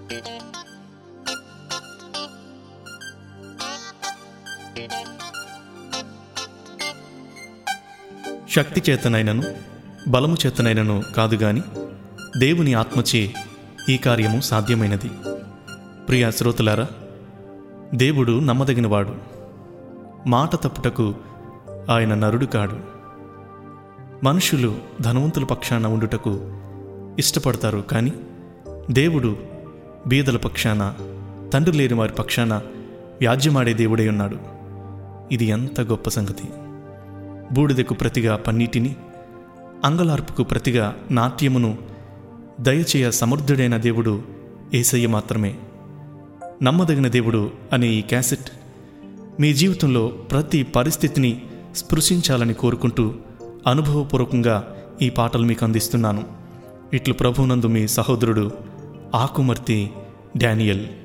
శక్తి చేతనైనను బలము చేతనైనను కాదు గాని దేవుని ఆత్మచే ఈ కార్యము సాధ్యమైనది ప్రియ శ్రోతలారా దేవుడు నమ్మదగినవాడు మాట తప్పుటకు ఆయన నరుడు కాడు మనుషులు ధనవంతుల పక్షాన ఉండుటకు ఇష్టపడతారు కానీ దేవుడు బీదల పక్షాన తండ్రి లేని వారి పక్షాన వ్యాజ్యమాడే దేవుడై ఉన్నాడు ఇది ఎంత గొప్ప సంగతి బూడిదకు ప్రతిగా పన్నీటిని అంగలార్పుకు ప్రతిగా నాట్యమును దయచేయ సమర్థుడైన దేవుడు ఏసయ్య మాత్రమే నమ్మదగిన దేవుడు అనే ఈ క్యాసెట్ మీ జీవితంలో ప్రతి పరిస్థితిని స్పృశించాలని కోరుకుంటూ అనుభవపూర్వకంగా ఈ పాటలు మీకు అందిస్తున్నాను ఇట్లు ప్రభునందు మీ సహోదరుడు ఆకుమర్తి డానియల్